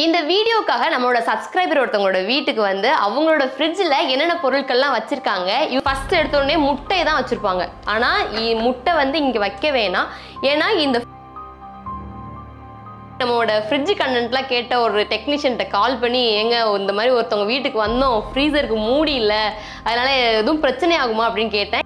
இந்த வீடியோக்காக நம்மளோட சப்ஸ்கிரைபர் ஒருத்தவங்களோட வீட்டுக்கு வந்து அவங்களோட ஃப்ரிட்ஜில் என்னென்ன பொருட்கள்லாம் வச்சிருக்காங்க ஃபர்ஸ்ட் எடுத்த உடனே முட்டையை தான் வச்சிருப்பாங்க ஆனால் இ- முட்டை வந்து இங்கே வைக்க வேணாம் ஏன்னா இந்த நம்மளோட ஃப்ரிட்ஜ் கண்டென்ட்லாம் கேட்ட ஒரு டெக்னீஷியன்ட்ட கால் பண்ணி ஏங்க இந்த மாதிரி ஒருத்தவங்க வீட்டுக்கு வந்தோம் ஃப்ரீசருக்கு மூடி இல்லை அதனால எதுவும் பிரச்சனை ஆகுமா அப்படின்னு கேட்டேன்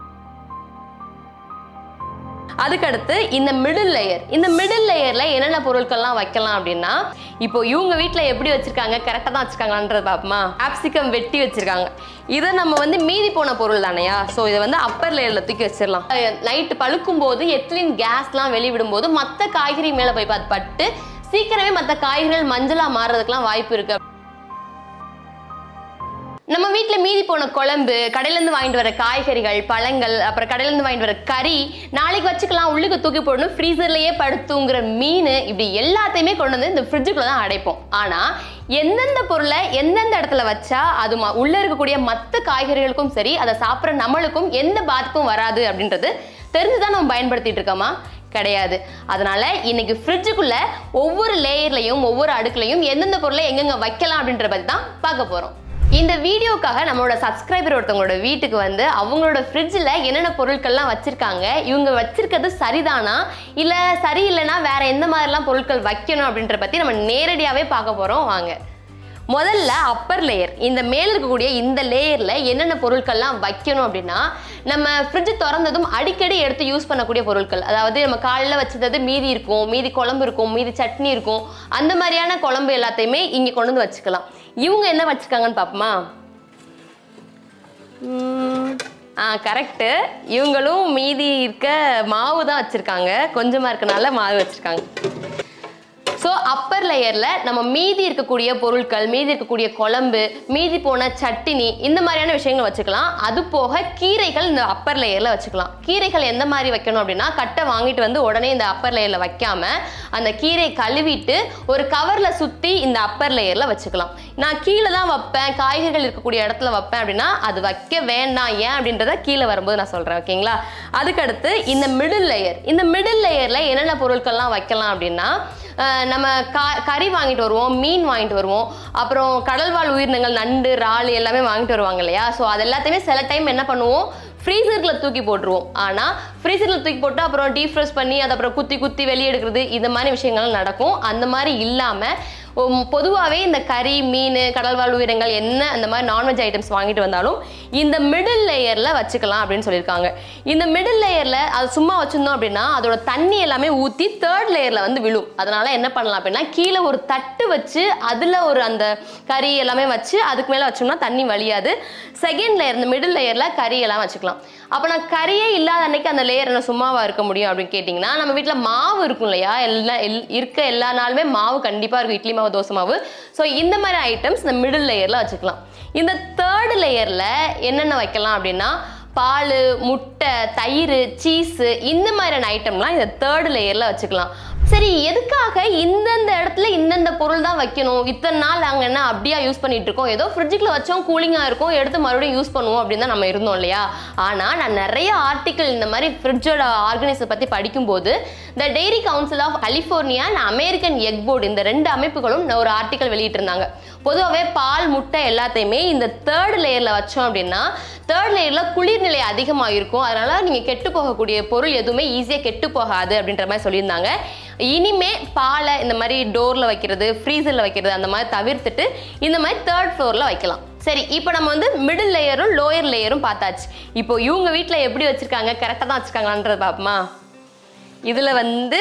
அதுக்கடுத்து இந்த மிடில் லேயர் இந்த மிடில் லேயர்ல என்னென்ன பொருட்கள்லாம் வைக்கலாம் அப்படின்னா இப்போ இவங்க வீட்டில் எப்படி வச்சிருக்காங்க கரெக்டாக தான் வச்சிருக்காங்கன்றது பார்ப்போமா கேப்சிகம் வெட்டி வச்சிருக்காங்க இதை நம்ம வந்து மீதி போன பொருள் தானையா ஸோ இதை வந்து அப்பர் லேயரில் தூக்கி வச்சிடலாம் நைட்டு பழுக்கும் போது எத்திலின் கேஸ்லாம் வெளிவிடும் போது மற்ற காய்கறி மேலே போய் பார்த்து பட்டு சீக்கிரமே மற்ற காய்கறிகள் மஞ்சளாக மாறுறதுக்கெல்லாம் வாய்ப்பு இருக்கு நம்ம வீட்டில் மீதி போன குழம்பு கடையிலேருந்து வாங்கிட்டு வர காய்கறிகள் பழங்கள் அப்புறம் கடையிலேருந்து வாங்கிட்டு வர கறி நாளைக்கு வச்சுக்கலாம் உள்ளுக்கு தூக்கி போடணும் ஃப்ரீசர்லேயே படுத்துங்கிற மீன் இப்படி எல்லாத்தையுமே கொண்டு வந்து இந்த ஃப்ரிட்ஜுக்குள்ள தான் அடைப்போம் ஆனால் எந்தெந்த பொருளை எந்தெந்த இடத்துல வச்சா அது ம- உள்ள இருக்கக்கூடிய மற்ற காய்கறிகளுக்கும் சரி அதை சாப்பிட்ற நம்மளுக்கும் எந்த பாதிப்பும் வராது அப்படின்றது தெரிஞ்சு தான் நம்ம பயன்படுத்திட்டு இருக்கோமா கிடையாது அதனால இன்னைக்கு ஃப்ரிட்ஜுக்குள்ள ஒவ்வொரு லேயர்லையும் ஒவ்வொரு அடுக்குலையும் எந்தெந்த பொருளை எங்கெங்க வைக்கலாம் அப்படின்ற பத்தி தான் பார்க்க போறோம் இந்த வீடியோக்காக நம்மளோட சப்ஸ்கிரைபர் ஒருத்தவங்களோட வீட்டுக்கு வந்து அவங்களோட ஃப்ரிட்ஜில் என்னென்ன பொருட்கள்லாம் வச்சிருக்காங்க இவங்க வச்சிருக்கிறது சரிதானா இல்லை சரியில்லைன்னா வேற எந்த மாதிரிலாம் பொருட்கள் வைக்கணும் அப்படின்ற பத்தி நம்ம நேரடியாகவே பார்க்க போறோம் வாங்க முதல்ல அப்பர் லேயர் இந்த மேல இருக்கக்கூடிய இந்த லேயர்ல என்னென்ன பொருட்கள்லாம் வைக்கணும் அப்படின்னா நம்ம ஃப்ரிட்ஜ் திறந்ததும் அடிக்கடி எடுத்து யூஸ் பண்ணக்கூடிய பொருட்கள் அதாவது நம்ம காலைல வச்சது மீதி இருக்கும் மீதி குழம்பு இருக்கும் மீதி சட்னி இருக்கும் அந்த மாதிரியான குழம்பு எல்லாத்தையுமே இங்க கொண்டு வந்து வச்சுக்கலாம் இவங்க என்ன வச்சிருக்காங்கன்னு பார்ப்போமா உம், ஆ கரெக்டு இவங்களும் மீதி இருக்க மாவு தான் வச்சுருக்காங்க கொஞ்சமாக இருக்கனால மாவு வச்சுருக்காங்க ஸோ அப்பர் லேயரில் நம்ம மீதி இருக்கக்கூடிய பொருட்கள் மீதி இருக்கக்கூடிய குழம்பு மீதி போன சட்டினி இந்த மாதிரியான விஷயங்கள் வச்சுக்கலாம் அது போக கீரைகள் இந்த அப்பர் லேயரில் வச்சுக்கலாம் கீரைகள் எந்த மாதிரி வைக்கணும் அப்படின்னா கட்டை வாங்கிட்டு வந்து உடனே இந்த அப்பர் லேயரில் வைக்காம அந்த கீரை கழுவிட்டு ஒரு கவரில் சுற்றி இந்த அப்பர் லேயரில் வச்சுக்கலாம் நான் கீழே தான் வைப்பேன் காய்கறிகள் இருக்கக்கூடிய இடத்துல வைப்பேன் அப்படின்னா அது வைக்க வேண்டாம் ஏன் அப்படின்றத கீழே வரும்போது நான் சொல்கிறேன் ஓகேங்களா அதுக்கடுத்து இந்த மிடில் லேயர் இந்த மிடில் லேயரில் என்னென்ன பொருட்கள்லாம் வைக்கலாம் அப்படின்னா அஹ் நம்ம கா கறி வாங்கிட்டு வருவோம் மீன் வாங்கிட்டு வருவோம் அப்புறம் கடல்வாழ் உயிரினங்கள் நண்டு இறால் எல்லாமே வாங்கிட்டு வருவாங்க இல்லையா ஸோ அது எல்லாத்தையுமே சில டைம் என்ன பண்ணுவோம் ஃப்ரீசரில் தூக்கி போட்டுருவோம் ஆனால் ஃப்ரீசரில் தூக்கி போட்டு அப்புறம் டீஃப்ரெஷ் பண்ணி அதை அப்புறம் குத்தி குத்தி வெளியே எடுக்கிறது இந்த மாதிரி விஷயங்கள்லாம் நடக்கும் அந்த மாதிரி இல்லாமல் பொதுவாகவே இந்த கறி மீன் கடல்வாழ் உயிரினங்கள் என்ன அந்த மாதிரி நான்வெஜ் ஐட்டம்ஸ் வாங்கிட்டு வந்தாலும் இந்த மிடில் லேயரில் வச்சுக்கலாம் அப்படின்னு சொல்லியிருக்காங்க இந்த மிடில் லேயரில் அது சும்மா வச்சிருந்தோம் அப்படின்னா அதோட தண்ணி எல்லாமே ஊற்றி தேர்ட் லேயரில் வந்து விழும் அதனால என்ன பண்ணலாம் அப்படின்னா கீழே ஒரு தட்டு வச்சு அதில் ஒரு அந்த கறி எல்லாமே வச்சு அதுக்கு மேலே வச்சோம்னா தண்ணி வழியாது செகண்ட் லேயர் இந்த மிடில் லேயரில் கறி எல்லாம் வச்சுக்கலாம் அப்போ நான் கறியே இல்லாத அன்னைக்கு அந்த லேயர் என்ன சும்மாவா இருக்க முடியும் அப்படின்னு கேட்டிங்கன்னா நம்ம வீட்டில் மாவு இருக்கும் இல்லையா எல்லா எல் இருக்க எல்லா நாளுமே மாவு கண்டிப்பாக இருக்கும் இட்லி மாவு தோசை மாவு ஸோ இந்த மாதிரி ஐட்டம்ஸ் இந்த மிடில் லேயரில் வச்சுக்கலாம் இந்த தேர்ட் லேயரில் என்னென்ன வைக்கலாம் அப்படின்னா பால் முட்டை தயிர் சீஸு இந்த மாதிரியான ஐட்டம்லாம் இந்த தேர்ட் லேயரில் வச்சுக்கலாம் சரி எதுக்காக இந்தந்த இடத்துல இந்தந்த பொருள் தான் வைக்கணும் இத்தனை நாள் நாங்கள் என்ன அப்படியா யூஸ் பண்ணிட்டு இருக்கோம் ஏதோ ஃப்ரிட்ஜுக்குள்ள வச்சோம் கூலிங்காக இருக்கும் எடுத்து மறுபடியும் யூஸ் பண்ணுவோம் அப்படின்னு தான் நம்ம இருந்தோம் இல்லையா ஆனால் நான் நிறைய ஆர்டிக்கல் இந்த மாதிரி ஃப்ரிட்ஜோட ஆர்கனைஸை பற்றி படிக்கும்போது the dairy council of California and American egg board இந்த ரெண்டு அமைப்புகளும் ஒரு ஆர்டிக்கல் வெளியிட்டிருந்தாங்க பொதுவாகவே பால் முட்டை எல்லாத்தையுமே இந்த தேர்ட் லேயரில் வச்சோம் அப்படின்னா தேர்ட் லேயரில் குளிர்நிலை அதிகமாக இருக்கும் அதனால் நீங்கள் கெட்டு போகக்கூடிய பொருள் எதுவுமே ஈஸியாக கெட்டு போகாது அப்படின்ற மாதிரி சொல்லியிருந்தாங்க இனிமே பாலை இந்த மாதிரி டோரில் வைக்கிறது ஃப்ரீசரில் வைக்கிறது அந்த மாதிரி தவிர்த்துட்டு இந்த மாதிரி தேர்ட் ஃப்ளோரில் வைக்கலாம் சரி இப்போ நம்ம வந்து மிடில் லேயரும் லோயர் லேயரும் பார்த்தாச்சு இப்போ இவங்க வீட்டில் எப்படி வச்சுருக்காங்க கரெக்டாக தான் வச்சுருக்காங்கன்றது பார்ப்போமா இதில் வந்து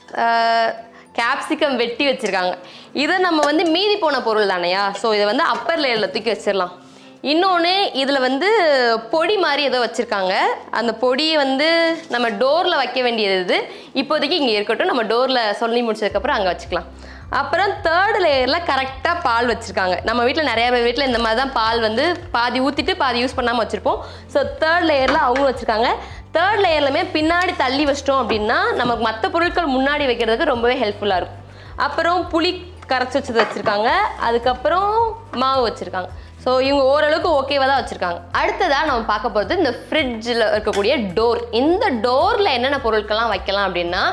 கேப்சிகம் வெட்டி வச்சுருக்காங்க இதை நம்ம வந்து மீதி போன பொருள் தானையா ஸோ இதை வந்து அப்பர் லேயரில் தூக்கி வச்சிடலாம் இன்னொன்று இதில் வந்து பொடி மாதிரி ஏதோ வச்சுருக்காங்க அந்த பொடியை வந்து நம்ம டோரில் வைக்க வேண்டியது இது இப்போதைக்கு இங்கே இருக்கட்டும் நம்ம டோரில் சொல்லி முடிச்சதுக்கப்புறம் அங்கே வச்சுக்கலாம் அப்புறம் தேர்ட் லேயரில் கரெக்டாக பால் வச்சுருக்காங்க நம்ம வீட்டில் நிறைய பேர் வீட்டில் இந்த மாதிரி தான் பால் வந்து பாதி ஊற்றிட்டு பாதி யூஸ் பண்ணாமல் வச்சுருப்போம் ஸோ தேர்ட் லேயரில் அவங்களும் வச்சுருக்காங்க தேர்ட் லேயர்லையுமே பின்னாடி தள்ளி வச்சிட்டோம் அப்படின்னா நமக்கு மற்ற பொருட்கள் முன்னாடி வைக்கிறதுக்கு ரொம்பவே ஹெல்ப்ஃபுல்லாக இருக்கும் அப்புறம் புளி கரைச்சி வச்சது வச்சுருக்காங்க அதுக்கப்புறம் மாவு வச்சுருக்காங்க ஸோ இவங்க ஓரளவுக்கு ஓகேவாக தான் வச்சுருக்காங்க அடுத்ததாக நம்ம பார்க்க போகிறது இந்த ஃப்ரிட்ஜில் இருக்கக்கூடிய டோர் இந்த டோரில் என்னென்ன பொருட்கள்லாம் வைக்கலாம் அப்படின்னா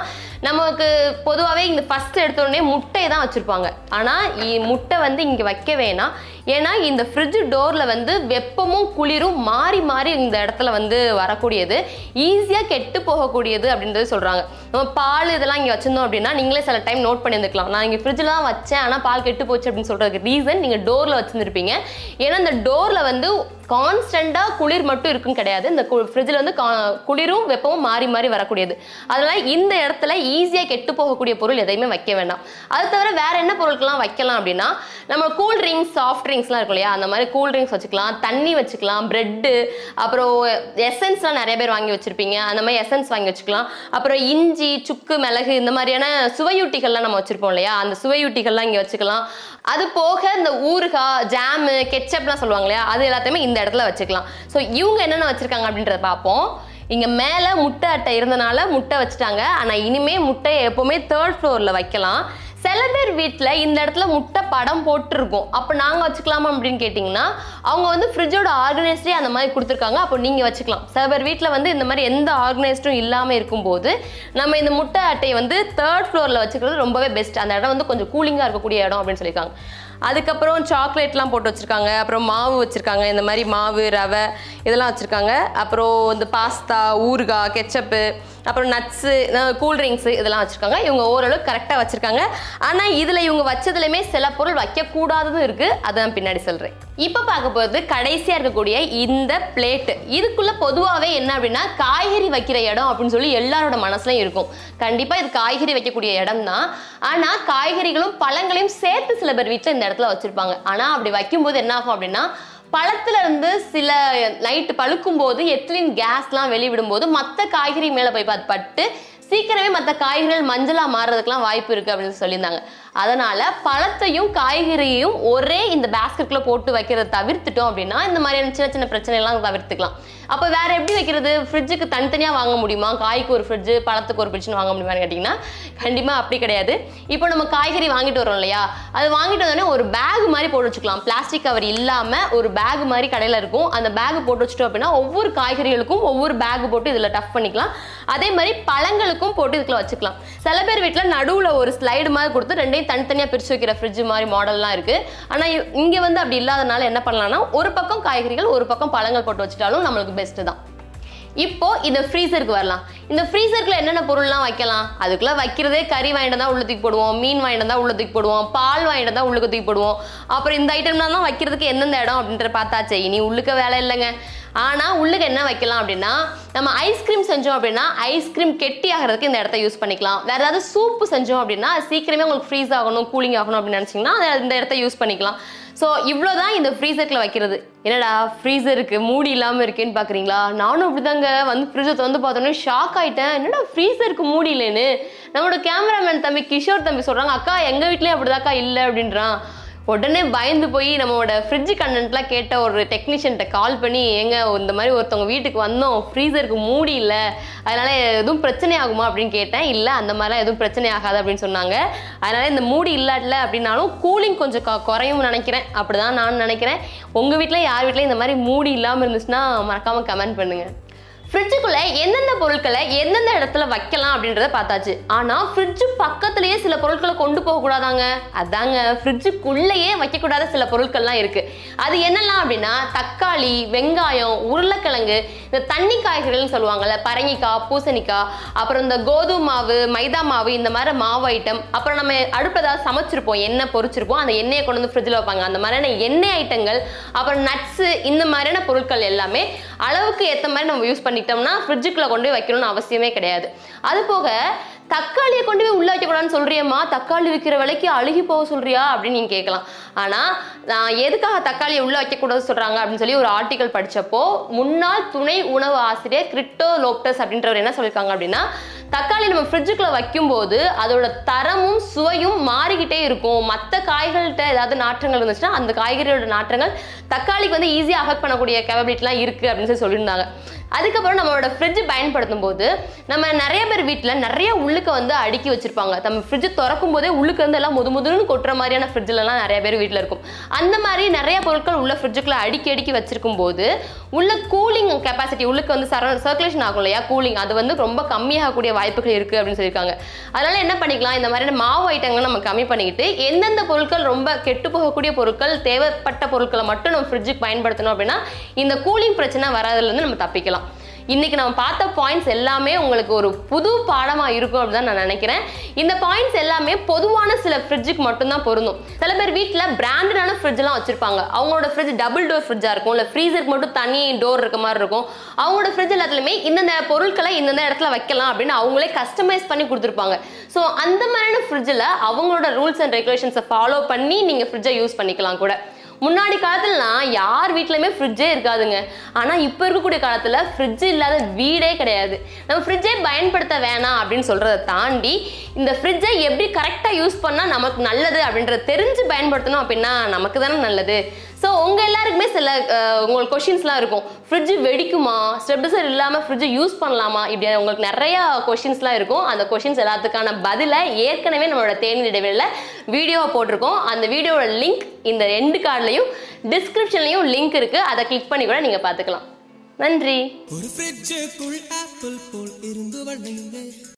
நமக்கு பொதுவாகவே இந்த ஃபர்ஸ்ட் எடுத்த உடனே முட்டை தான் வச்சுருப்பாங்க ஆனால் முட்டை வந்து இங்கே வைக்க வேணாம் ஏன்னா இந்த ஃப்ரிட்ஜ் டோரில் வந்து வெப்பமும் குளிரும் மாறி மாறி இந்த இடத்துல வந்து வரக்கூடியது ஈஸியாக கெட்டு போகக்கூடியது அப்படின்றது சொல்கிறாங்க நம்ம பால் இதெல்லாம் இங்கே வச்சிருந்தோம் அப்படின்னா நீங்களே சில டைம் நோட் பண்ணியிருந்துக்கலாம் நான் இங்கே ஃப்ரிட்ஜில் தான் வச்சேன் ஆனால் பால் கெட்டு போச்சு அப்படின்னு சொல்கிறதுக்கு ரீசன் நீங்கள் டோரில் வச்சுருந்துருப்பீங்க ஏன்னா இந்த டோரில் வந்து கான்ஸ்டண்ட்டாக குளிர் மட்டும் இருக்குன்னு கிடையாது இந்த ஃப்ரிட்ஜில் வந்து கா- குளிரும் வெப்பமும் மாறி மாறி வரக்கூடியது அதனால இந்த இடத்துல ஈஸியாக கெட்டு போகக்கூடிய பொருள் எதையுமே வைக்க வேண்டாம் அது தவிர வேற என்ன பொருட்கள்லாம் வைக்கலாம் அப்படின்னா நம்ம கூல் ட்ரிங்க்ஸ் சாஃப்ட் ட்ரிங்க்ஸ்லாம் இருக்கும் இல்லையா அந்த மாதிரி கூல் ட்ரிங்க்ஸ் வச்சுக்கலாம் தண்ணி வச்சுக்கலாம் பிரெட்டு அப்புறம் எசன்ஸ்லாம் நிறைய பேர் வாங்கி வச்சிருப்பீங்க அந்த மாதிரி எசன்ஸ் வாங்கி வச்சுக்கலாம் அப்புறம் இஞ்சி சுக்கு மிளகு இந்த மாதிரியான சுவையூட்டிகள்லாம் நம்ம வச்சிருப்போம் இல்லையா அந்த சுவையூட்டிகள்லாம் இங்கே வச்சுக்கலாம் அது போக இந்த ஊறுகாய் ஜாமு கெச்சப்லாம் சொல்லுவாங்க இல்லையா அது எல்லாத்தையுமே இந்த இடத்துல வச்சுக்கலாம் ஸோ இவங்க என்னென்ன வச்சிருக்காங்க அப்படின்றத பார்ப்போம் இங்க மேலே முட்டை அட்டை இருந்தனால முட்டை வச்சுட்டாங்க ஆனா இனிமே முட்டையை எப்பவுமே தேர்ட் ஃப்ளோர்ல வைக்கலாம் சில பேர் வீட்டில் இந்த இடத்துல முட்டை படம் போட்டிருக்கும் அப்போ நாங்கள் வச்சுக்கலாமா அப்படின்னு கேட்டிங்கன்னா அவங்க வந்து ஃப்ரிட்ஜோட ஆர்கனைஸ்டே அந்த மாதிரி கொடுத்துருக்காங்க அப்போ நீங்கள் வச்சுக்கலாம் சில பேர் வீட்டில் வந்து இந்த மாதிரி எந்த ஆர்கனைஸ்டும் இல்லாமல் இருக்கும்போது நம்ம இந்த முட்டை அட்டையை வந்து தேர்ட் ஃப்ளோரில் வச்சுக்கிறது ரொம்பவே பெஸ்ட் அந்த இடம் வந்து கொஞ்சம் கூலிங்காக இருக்கக்கூடிய இடம் அப்படின்னு சொல்லியிருக்காங்க அதுக்கப்புறம் சாக்லேட்லாம் போட்டு வச்சுருக்காங்க அப்புறம் மாவு வச்சுருக்காங்க இந்த மாதிரி மாவு ரவை இதெல்லாம் வச்சுருக்காங்க அப்புறம் இந்த பாஸ்தா ஊறுகாய் கெச்சப்பு அப்புறம் நட்ஸு கூல்ட்ரிங்க்ஸு இதெல்லாம் வச்சுருக்காங்க இவங்க ஓரளவுக்கு கரெக்டாக வச்சுருக்காங்க ஆனால் இதில் இவங்க வச்சதுலையுமே சில பொருள் வைக்கக்கூடாததும் இருக்குது அதை நான் பின்னாடி சொல்கிறேன் இப்போ பார்க்க போகிறது கடைசியாக இருக்கக்கூடிய இந்த பிளேட்டு இதுக்குள்ளே பொதுவாகவே என்ன அப்படின்னா காய்கறி வைக்கிற இடம் அப்படின்னு சொல்லி எல்லாரோட மனசுலையும் இருக்கும் கண்டிப்பாக இது காய்கறி வைக்கக்கூடிய இடம் தான் ஆனால் காய்கறிகளும் பழங்களையும் சேர்த்து சில பேர் வீட்டில் இந்த இடத்துல வச்சுருப்பாங்க ஆனால் அப்படி வைக்கும்போது என்ன ஆகும் அப்படின்னா பழத்துல இருந்து சில நைட்டு பழுக்கும் போது எத்திலின் கேஸ்லாம் வெளிவிடும்போது மற்ற காய்கறி மேலே போய் பார்த்து பட்டு சீக்கிரமே மற்ற காய்கறிகள் மஞ்சளா மாறுறதுக்கெல்லாம் வாய்ப்பு இருக்கு அப்படின்னு சொல்லியிருந்தாங்க அதனால பழத்தையும் காய்கறியையும் ஒரே இந்த பேஸ்கெட்ல போட்டு வைக்கிறத தவிர்த்துட்டோம் அப்படின்னா இந்த மாதிரியான சின்ன சின்ன பிரச்சனை எல்லாம் தவிர்த்துக்கலாம் அப்போ வேற எப்படி வைக்கிறது ஃப்ரிட்ஜுக்கு தனித்தனியா வாங்க முடியுமா காய்க்கு ஒரு ஃப்ரிட்ஜு பழத்துக்கு ஒரு ஃப்ரிட்ஜ்னு வாங்க முடியுமான்னு கேட்டிங்கன்னா கண்டிப்பா அப்படி கிடையாது இப்போ நம்ம காய்கறி வாங்கிட்டு வரோம் இல்லையா அது வாங்கிட்டு வந்தோடனே ஒரு பேக் மாதிரி போட்டு வச்சுக்கலாம் பிளாஸ்டிக் கவர் இல்லாம ஒரு பேக் மாதிரி கடையில இருக்கும் அந்த பேக் போட்டு வச்சுட்டோம் அப்படின்னா ஒவ்வொரு காய்கறிகளுக்கும் ஒவ்வொரு பேக் போட்டு இதுல டஃப் பண்ணிக்கலாம் அதே மாதிரி பழங்களுக்கும் போட்டு இதுக்குள்ள வச்சுக்கலாம் சில பேர் வீட்டில் நடுவுல ஒரு ஸ்லைடு மாதிரி கொடுத்து ரெண்டையும் தனித்தனியா பிரிச்சு வைக்கிற ஃப்ரிட்ஜ் மாதிரி மாடல்லாம் இருக்கு ஆனா இ- இங்க வந்து அப்படி இல்லாதனால என்ன பண்ணலாம்னா ஒரு பக்கம் காய்கறிகள் ஒரு பக்கம் பழங்கள் போட்டு வச்சுட்டாலும் நம்மளுக்கு பெஸ்ட் தான் இப்போ இந்த ஃப்ரீசருக்கு வரலாம் இந்த ஃப்ரீசருக்குள்ள என்னென்ன பொருள்லாம் வைக்கலாம் அதுக்குள்ள வைக்கிறதே கறி வாங்கிட்டு தான் உள்ள தூக்கி போடுவோம் மீன் வாங்கிட்டு தான் உள்ள தூக்கி போடுவோம் பால் வாங்கிட்டு தான் உள்ளுக்கு தூக்கி போடுவோம் அப்புறம் இந்த ஐட்டம்லாம் தான் வைக்கிறதுக்கு எந்தெந்த இடம் அப்படின்ற பார்த்தாச்சே இனி உள்ளுக்க வேலை இல்லைங்க ஆனா உள்ளுக்கு என்ன வைக்கலாம் அப்படின்னா நம்ம ஐஸ்கிரீம் செஞ்சோம் அப்படின்னா ஐஸ்கிரீம் கெட்டி ஆகிறதுக்கு இந்த இடத்த யூஸ் பண்ணிக்கலாம் வேற ஏதாவது சூப்பு செஞ்சோம் அப்படின்னா அது சீக்கிரமே உங்களுக்கு ஃப்ரீஸ் ஆகணும் கூலிங் ஆகணும் அப்படின்னு நினைச்சீங்கன்னா அதை இந்த இடத்த யூஸ் பண்ணிக்கலாம் ஸோ இவ்வளோதான் இந்த ஃப்ரீசருக்குள்ள வைக்கிறது என்னடா ஃப்ரீசருக்கு மூடி இல்லாமல் இருக்கேன்னு பார்க்குறீங்களா நானும் அப்படிதாங்க வந்து ஃப்ரிட்ஜை வந்து பார்த்தோன்னே ஷாக் ஆயிட்டேன் என்னடா ஃப்ரீசருக்கு மூடி இல்லைன்னு நம்மளோட கேமராமேன் தம்பி கிஷோர் தம்பி சொல்கிறாங்க அக்கா எங்கள் வீட்லேயும் அப்படிதாக்கா இல்லை அப்படின்றான் உடனே பயந்து போய் நம்மளோட ஃப்ரிட்ஜ் கண்டென்ட்லாம் கேட்ட ஒரு டெக்னீஷியன்ட்ட கால் பண்ணி ஏங்க இந்த மாதிரி ஒருத்தவங்க வீட்டுக்கு வந்தோம் ஃப்ரீசருக்கு மூடி இல்லை அதனால எதுவும் பிரச்சனை ஆகுமா அப்படின்னு கேட்டேன் இல்லை அந்த மாதிரிலாம் எதுவும் பிரச்சனை ஆகாது அப்படின்னு சொன்னாங்க அதனால இந்த மூடி இல்லாட்டில் அப்படின்னாலும் கூலிங் கொஞ்சம் க- குறையும் நினைக்கிறேன் அப்படிதான் நான் நினைக்கிறேன் உங்கள் வீட்டில் யார் வீட்லையும் இந்த மாதிரி மூடி இல்லாமல் இருந்துச்சுன்னா மறக்காமல் கமெண்ட் பண்ணுங்க ஃப்ரிட்ஜுக்குள்ள எந்தெந்த பொருட்களை எந்தெந்த இடத்துல வைக்கலாம் அப்படின்றத பார்த்தாச்சு ஆனா ஃப்ரிட்ஜு பக்கத்துலயே சில பொருட்களை கொண்டு போக கூடாதாங்க அதாங்க ஃப்ரிட்ஜுக்குள்ளேயே வைக்கக்கூடாத சில பொருட்கள்லாம் இருக்கு அது என்னெல்லாம் அப்படின்னா தக்காளி வெங்காயம் உருளைக்கிழங்கு இந்த தண்ணி காய்கறிகள்னு சொல்லுவாங்கல்ல பரங்கிக்காய் பூசணிக்காய் அப்புறம் இந்த கோதுமை மாவு மைதா மாவு இந்த மாதிரி மாவு ஐட்டம் அப்புறம் நம்ம அடுப்பு ஏதாவது சமைச்சிருப்போம் எண்ணெய் பொரிச்சிருப்போம் அந்த எண்ணெயை கொண்டு வந்து ஃப்ரிட்ஜில் வைப்பாங்க அந்த மாதிரியான எண்ணெய் ஐட்டங்கள் அப்புறம் நட்ஸு இந்த மாதிரியான பொருட்கள் எல்லாமே அளவுக்கு ஏற்ற மாதிரி நம்ம யூஸ் பண்ணிட்டோம்னா ஃப்ரிட்ஜுக்குள்ளே கொண்டு போய் வைக்கணும்னு அவசியமே கிடையாது அது போக தக்காளியை கொண்டு போய் உள்ள வைக்கக்கூடாதுன்னு சொல்றியம்மா தக்காளி விற்கிற விலைக்கு அழுகி போக சொல்றியா அப்படின்னு நீங்க கேட்கலாம் ஆனா நான் எதுக்காக தக்காளியை உள்ள வைக்கக்கூடாது சொல்றாங்க அப்படின்னு சொல்லி ஒரு ஆர்டிக்கல் படிச்சப்போ முன்னாள் துணை உணவு ஆசிரியர் கிரிட்டோ லோப்டஸ் அப்படின்றவர் என்ன சொல்லியிருக்காங்க அப்படின்னா தக்காளி நம்ம ஃப்ரிட்ஜுக்குள்ள வைக்கும்போது அதோட தரமும் சுவையும் மாறிக்கிட்டே இருக்கும் மற்ற காய்கள்கிட்ட ஏதாவது நாற்றங்கள் இருந்துச்சுன்னா அந்த காய்கறியோட நாற்றங்கள் தக்காளிக்கு வந்து ஈஸியாக அஃபெக்ட் பண்ணக்கூடிய கேபபிலிட்டிலாம் இருக்கு அப்படின்னு சொல்லி சொல்லியிருந்தாங்க அதுக்கப்புறம் நம்மளோட ஃப்ரிட்ஜ் பயன்படுத்தும் போது நம்ம நிறைய பேர் வீட்டில் நிறைய உள்ளுக்க வந்து அடுக்கி வச்சிருப்பாங்க நம்ம ஃப்ரிட்ஜ் திறக்கும் போதே உள்ளுக்கு வந்து எல்லாம் முது முதுன்னு கொட்டுற மாதிரியான ஃப்ரிட்ஜ்லலாம் நிறைய பேர் வீட்டில் இருக்கும் அந்த மாதிரி நிறைய பொருட்கள் உள்ள ஃப்ரிட்ஜுக்குள்ள அடுக்கி அடுக்கி வச்சிருக்கும் போது உள்ள கூலிங் கெப்பாசிட்டி உள்ளுக்கு வந்து சர்க்குலேஷன் ஆகும் இல்லையா கூலிங் அது வந்து ரொம்ப கம்மியாகக்கூடிய வாய்ப்புகள் இருக்கு அப்படின்னு சொல்லியிருக்காங்க அதனால என்ன பண்ணிக்கலாம் இந்த மாதிரியான மாவு ஐட்டங்களை நம்ம கம்மி பண்ணிக்கிட்டு எந்தெந்த பொருட்கள் ரொம்ப கெட்டு போகக்கூடிய பொருட்கள் தேவைப்பட்ட பொருட்களை மட்டும் நம்ம ஃப்ரிட்ஜுக்கு பயன்படுத்தணும் அப்படின்னா இந்த கூலிங் பிரச்சனை வராதுல இருந்து நம்ம தப்பிக்கலாம் இன்னைக்கு நம்ம பார்த்த பாயிண்ட்ஸ் எல்லாமே உங்களுக்கு ஒரு புது பாடமா இருக்கும் அப்படின்னு தான் நான் நினைக்கிறேன் இந்த பாயிண்ட்ஸ் எல்லாமே பொதுவான சில ஃப்ரிட்ஜுக்கு மட்டும்தான் பொருந்தும் சில பேர் வீட்டில் பிராண்டடான ஃப்ரிட்ஜ்லாம் வச்சிருப்பாங்க அவங்களோட ஃப்ரிட்ஜ் டபுள் டோர் ஃப்ரிட்ஜாக இருக்கும் இல்லை ஃப்ரீசருக்கு மட்டும் தனி டோர் இருக்க மாதிரி இருக்கும் அவங்களோட ஃப்ரிட்ஜ் எல்லாத்துலையுமே இந்தந்த பொருட்களை இந்தந்த இடத்துல வைக்கலாம் அப்படின்னு அவங்களே கஸ்டமைஸ் பண்ணி கொடுத்துருப்பாங்க ஸோ அந்த மாதிரியான ஃப்ரிட்ஜில் அவங்களோட ரூல்ஸ் அண்ட் ரெகுலேஷன்ஸை ஃபாலோ பண்ணி நீங்கள் ஃப்ரிட்ஜை யூஸ் பண்ணிக்கலாம் கூட முன்னாடி காலத்துலலாம் யார் வீட்லையுமே ஃப்ரிட்ஜே இருக்காதுங்க ஆனால் இப்போ இருக்கக்கூடிய காலத்தில் ஃப்ரிட்ஜ் இல்லாத வீடே கிடையாது நம்ம ஃப்ரிட்ஜே பயன்படுத்த வேணாம் அப்படின்னு சொல்கிறத தாண்டி இந்த ஃப்ரிட்ஜை எப்படி கரெக்டாக யூஸ் பண்ணால் நமக்கு நல்லது அப்படின்றத தெரிஞ்சு பயன்படுத்தணும் அப்படின்னா நமக்கு தானே நல்லது ஸோ உங்கள் எல்லாருக்குமே சில அஹ், உங்களுக்கு கொஷின்ஸ்லாம் இருக்கும் ஃப்ரிட்ஜ் வெடிக்குமா ஸ்டெபிசர் இல்லாமல் ஃப்ரிட்ஜை யூஸ் பண்ணலாமா இப்படி உங்களுக்கு நிறைய கொஷின்ஸ்லாம் இருக்கும் அந்த கொஷின்ஸ் எல்லாத்துக்கான பதிலை ஏற்கனவே நம்மளோட தேநீர் இடைவெளியில் வீடியோவை போட்டிருக்கோம் அந்த வீடியோவோட லிங்க் இந்த ரெண்டு கார்ட்லையும் டிஸ்கிரிப்ஷன்லையும் லிங்க் இருக்குது அதை கிளிக் பண்ணி கூட நீங்கள் பார்த்துக்கலாம் நன்றி ஒரு ஃப்ரிட்ஜுக்குள் ஆப்பிள் போல் இருந்து வளைந்தேன்